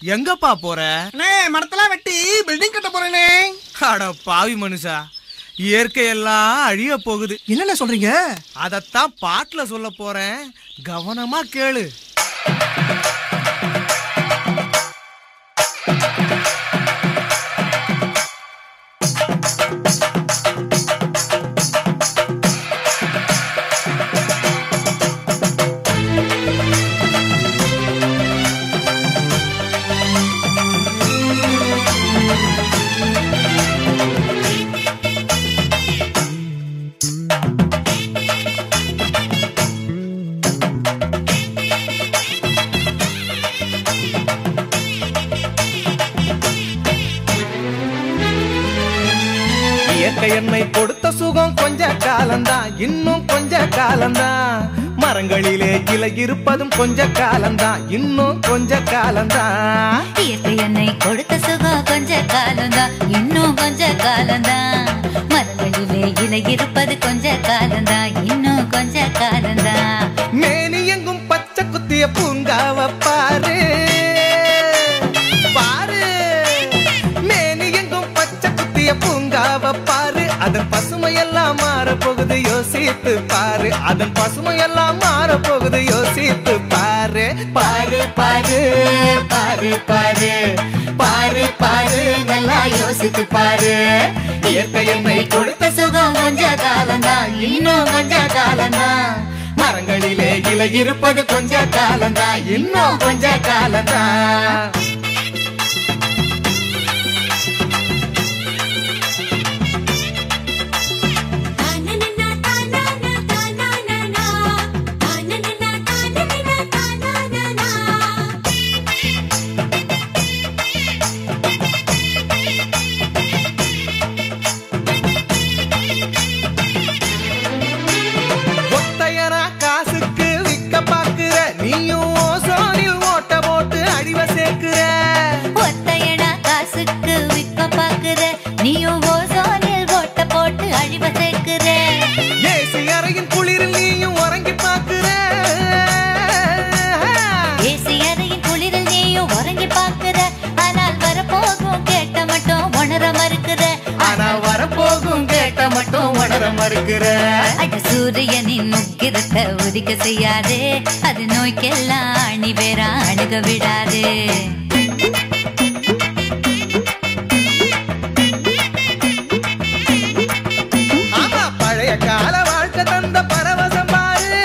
எங்கப்பா போற அண்ணே மரத்தெல்லாம் வெட்டி பில்டிங் கட்ட போறேனே அட பாவி மனுஷா இயற்கையெல்லாம் அழிய போகுது என்னென்ன சொல்றீங்க அதத்தான் பாட்டுல சொல்ல போறேன் கவனமா கேளு இயற்கை என்னை கொடுத்த சுகம் கொஞ்ச காலம்தான் இன்னும் கொஞ்ச காலம்தான் மரங்களிலே கிளை இருப்பதும் கொஞ்ச காலம்தான் இன்னும் கொஞ்ச காலம்தான் இயற்கை என்னை கொடுத்த சுகம் கொஞ்ச காலம்தான் இன்னும் கொஞ்ச காலம்தான் மரங்களிலே இலை இருப்பது கொஞ்ச காலம்தான் இன்னும் கொஞ்ச காலம்தான் மேனி எங்கும் பச்சை குத்திய பூங்காவ பாரு பாரு மேனி எங்கும் பச்சை குத்திய பூங்காவ பாரு அதன் பசுமையெல்லாம் மாற போகுது யோசித்து பாரு அதன் பசுமையெல்லாம் மாற போகுது யோசித்து பாரு பாரு பாரு பாரு பாரு பாரு பாரு நல்லா யோசித்து பாரு இயற்கை என்னை கொடுத்த சுகம் கொஞ்ச காலம்தான் இன்னும் கொஞ்ச காலம்தான் மரங்களிலே இலை இருப்பது கொஞ்ச காலம்தான் இன்னும் கொஞ்ச காலம்தான் ஒத்தையனா காசுக்கு விக்க பாக்குற நீயும் ஓசோனில் ஓட்ட போட்டு அழிவ சேர்க்கிற ஒத்தையடா காசுக்கு விற்க பாக்குற நீயும் ஓசோனில் ஓட்ட போட்டு அழிவ சேர்க்கிற ஏசி அறையின் குளிரில் நீயும் உறங்கி பாக்குற ஏசி அறையின் குளிரில் நீயும் உறங்கி பாக்குற ஆனால் வரப்போகும் கேட்ட மட்டும் உணர மறுக்கிற ஆனா வரப்போகும் கேட்ட மட்டும் உணர மறுக்கிற அட சூரியனின் முக்கிரத்தை உதிக்க செய்யாதே அது நோய்க்கெல்லாம் அணி வேற அணுக விடாதே ஆமா பழைய கால வாழ்க்கை தந்த பரவசம் பாரு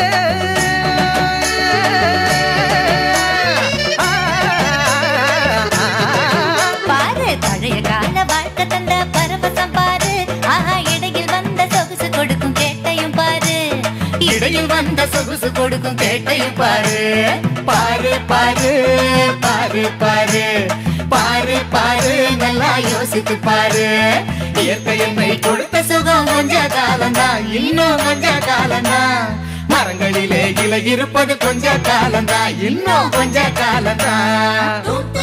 ஆ, ஆ, ஆ. பாரு பழைய கால வாழ்க்கை தந்த பரவசம் பாரு ஆஹா இடையில் வந்த சொகுசு கொடுக்கும் கேட்டையும் பாரு இடையில் வந்த சொகுசு கொடுக்கும் கேட்டையும் பாரு பாரு பாரு பாரு பாரு பாரு பாரு நல்லா யோசித்து பாரு இயற்கை என்னை கொடுத்த சுகம் கொஞ்ச காலம்தான் இன்னும் கொஞ்ச காலம்தான் மரங்களிலே இலை இருப்பது கொஞ்ச காலம்தான் இன்னும் கொஞ்ச காலம்தான்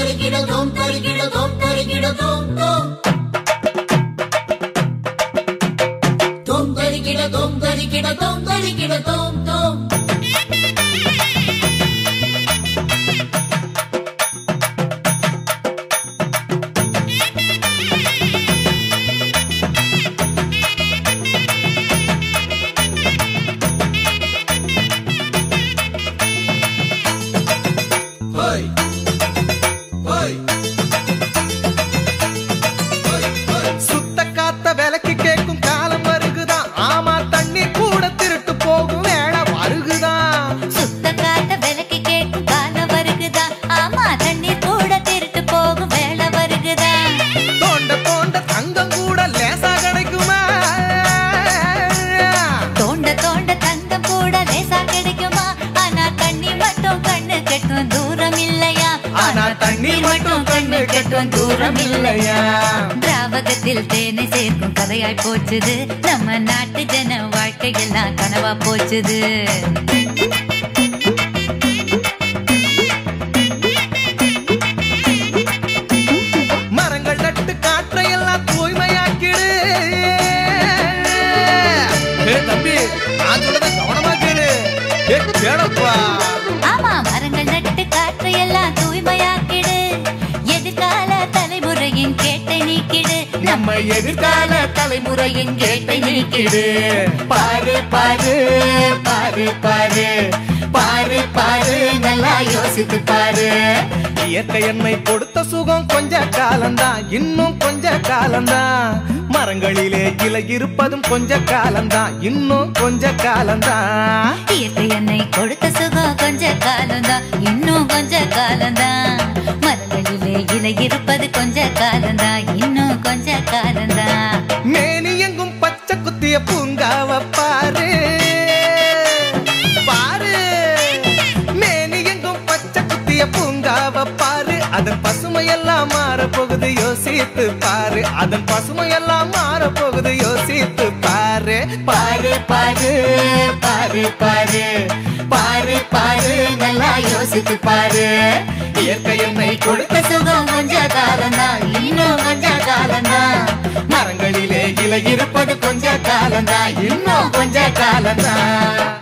சுத்த காத்த விலைக்கு கேட்கும் காலம் வருகுதான் ஆமா தண்ணி கூட திருட்டு போகும் வேலை வருகுதான் சுத்த காட்ட விலைக்கு கேட்கும் காலம் வருகுதா ஆமா தண்ணீர் கூட திருட்டு போகும் வேலை வருகுதா தோண்ட தோண்ட தங்கம் கூட லேசா கிடைக்குமா தோண்ட தோண்ட தங்கம் கூட லேசா கிடைக்குமா ஆனா தண்ணி மட்டும் கண்ணு கெட்டும் தூரம் இல்லையா ஆனா தண்ணி மட்டும் கண்ணு கெட்டும் தூரம் இல்லையா திராவகத்தில் தேனை சேர்க்கும் கதையாய் போச்சுது நம்ம நாட்டு ஜன வாழ்க்கையெல்லாம் கனவா போச்சுது மரங்கள் நட்டு காற்றையெல்லாம் தூய்மையாக்கிடு ஏ தம்பி நான் சொல்றத கவனமா கேளு ஏ கேளப்பா ஆமா மரங்கள் நட்டு காற்றை எல்லாம் தூய்மையாக்கிடு எதிர்கால தலைமுறையின் கேட்டை நீக்கிடு பாரு பாரு பாரு பாரு பாரு பாரு நல்லா யோசித்து பாரு இயற்கை என்னை கொடுத்த சுகம் கொஞ்ச காலம்தான் இன்னும் கொஞ்ச காலம்தான் மரங்களிலே இலை இருப்பதும் கொஞ்ச காலம்தான் இன்னும் கொஞ்ச காலம்தான் இயற்கை என்னை கொடுத்த சுகம் கொஞ்ச காலம்தான் இன்னும் கொஞ்ச காலம்தான் மரங்களிலே இலை இருப்பது கொஞ்ச காலம்தான் இன்னும் கொஞ்ச காலம்தான் மேனி எங்கும் பச்சை குத்திய பூங்காவ பாரு பாரு மேனி எங்கும் பச்சை குத்திய பூங்காவ பாரு அதன் பசுமையெல்லாம் மாற போகுது யோசித்து பாரு அதன் பசுமையெல்லாம் மாற போகுது யோசித்து பாரு பாரு பாரு பாரு பாரு பாரு பாரு நல்லா யோசித்து பாரு இயற்கை என்னை கொடுத்த சுகம் கொஞ்ச காலம்தான் இன்னும் கொஞ்ச காலம்தான் மரங்களிலே இலை இருப்பது கொஞ்ச காலம்தான் இன்னும் கொஞ்ச காலம்தான்